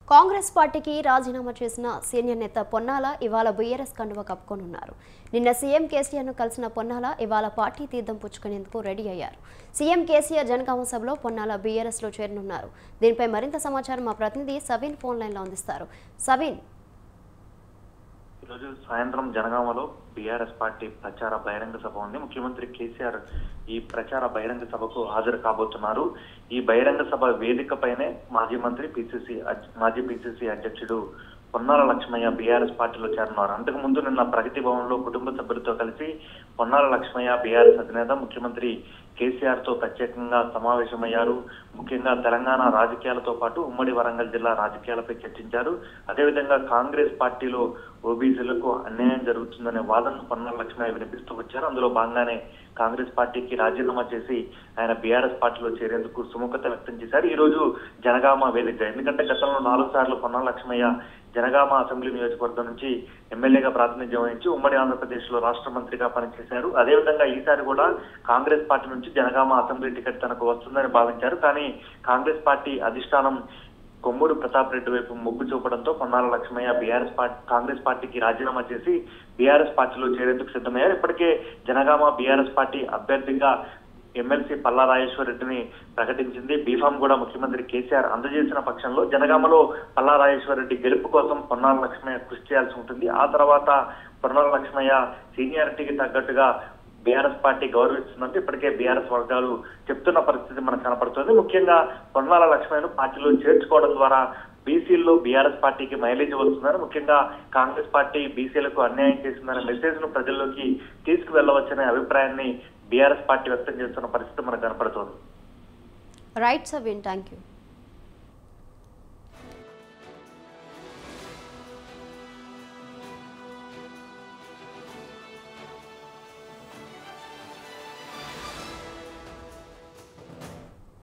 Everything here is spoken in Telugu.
కాంగ్రెస్ పార్టీకి రాజీనామా చేసిన సీనియర్ నేత పొన్నాల ఇవాళ బీఆర్ఎస్ కండువ కప్పుకోనున్నారు నిన్న సీఎం కేసీఆర్ను కలిసిన పొన్నాల ఇవాళ పార్టీ తీర్థం పుచ్చుకునేందుకు రెడీ అయ్యారు సీఎం కేసీఆర్ జనగామ సభలో పొన్నాల బీఆర్ఎస్లో చేరనున్నారు దీనిపై మరింత సమాచారం మా ప్రతినిధి సవీన్ ఫోన్ లైన్లో అందిస్తారు సవీన్ ఈరోజు సాయంత్రం జనగామలో బీఆర్ఎస్ పార్టీ ప్రచార బహిరంగ సభ ఉంది ముఖ్యమంత్రి కేసీఆర్ ఈ ప్రచార బహిరంగ సభకు హాజరు కాబోతున్నారు ఈ బహిరంగ సభ వేదికపైనే మాజీ మంత్రి పిసిసి మాజీ పిసిసి అధ్యక్షుడు పొన్నాల లక్ష్మయ్య బీఆర్ఎస్ పార్టీలో చేరన్నారు అంతకు ముందు నిన్న ప్రగతి భవన్ లో కుటుంబ సభ్యులతో కలిసి పొన్నాల లక్ష్మయ్య బీఆర్ఎస్ అధినేత ముఖ్యమంత్రి కేసీఆర్ తో ప్రత్యేకంగా సమావేశమయ్యారు ముఖ్యంగా తెలంగాణ రాజకీయాలతో పాటు ఉమ్మడి వరంగల్ జిల్లా రాజకీయాలపై చర్చించారు అదేవిధంగా కాంగ్రెస్ పార్టీలో ఓబీసీలకు అన్యాయం జరుగుతుందనే వాదనను పొన్నాల లక్ష్మయ్య వినిపిస్తూ వచ్చారు అందులో భాగంగానే కాంగ్రెస్ పార్టీకి రాజీనామా చేసి ఆయన బీఆర్ఎస్ పార్టీలో చేరేందుకు సుముఖత వ్యక్తం చేశారు ఈ రోజు జనగామ వేదిక ఎందుకంటే గతంలో నాలుగు సార్లు పొన్నాల లక్ష్మయ్య జనగామ అసెంబ్లీ నియోజకవర్గం నుంచి ఎమ్మెల్యేగా ప్రాతినిధ్యం వహించి ఉమ్మడి ఆంధ్రప్రదేశ్ లో రాష్ట్ర మంత్రిగా పనిచేశారు అదేవిధంగా ఈసారి కూడా కాంగ్రెస్ పార్టీ నుంచి జనగామ అసెంబ్లీ టికెట్ తనకు వస్తుందని భావించారు కానీ కాంగ్రెస్ పార్టీ అధిష్టానం కొమ్మూరు ప్రతాప్ రెడ్డి వైపు మొగ్గు చూపడంతో పొన్నాల లక్ష్మయ్య బీఆర్ఎస్ పార్టీ కాంగ్రెస్ పార్టీకి రాజీనామా చేసి బీఆర్ఎస్ పార్టీలో చేరేందుకు సిద్ధమయ్యారు ఇప్పటికే జనగామ బీఆర్ఎస్ పార్టీ అభ్యర్థిగా ఎమ్మెల్సీ పల్లా రాజేశ్వర రెడ్డిని ప్రకటించింది బీఫామ్ కూడా ముఖ్యమంత్రి కేసీఆర్ అందజేసిన పక్షంలో జనగామలో పల్లా రాజేశ్వర రెడ్డి గెలుపు కోసం పొన్నాల లక్ష్మయ్య కృషి చేయాల్సి ఉంటుంది ఆ తర్వాత పొన్నాల లక్ష్మయ్య సీనియారిటీకి తగ్గట్టుగా బీఆర్ఎస్ పార్టీ గౌరవిస్తుందంటే ఇప్పటికే బీఆర్ఎస్ వర్గాలు చెప్తున్న పరిస్థితి మనకు కనపడుతుంది ముఖ్యంగా పొన్నాల లక్ష్మయ్యను పార్టీలో చేర్చుకోవడం ద్వారా బీసీల్లో బీఆర్ఎస్ పార్టీకి మైలేజ్ వస్తుందని ముఖ్యంగా కాంగ్రెస్ పార్టీ బీసీలకు అన్యాయం చేసిందనే మెసేజ్ ను ప్రజల్లోకి తీసుకువెళ్లవచ్చనే అభిప్రాయాన్ని బీఆర్ఎస్ పార్టీ వ్యక్తం చేస్తున్న పరిస్థితి మనకు కనపడుతోంది రైట్ సవీన్ థ్యాంక్ యూ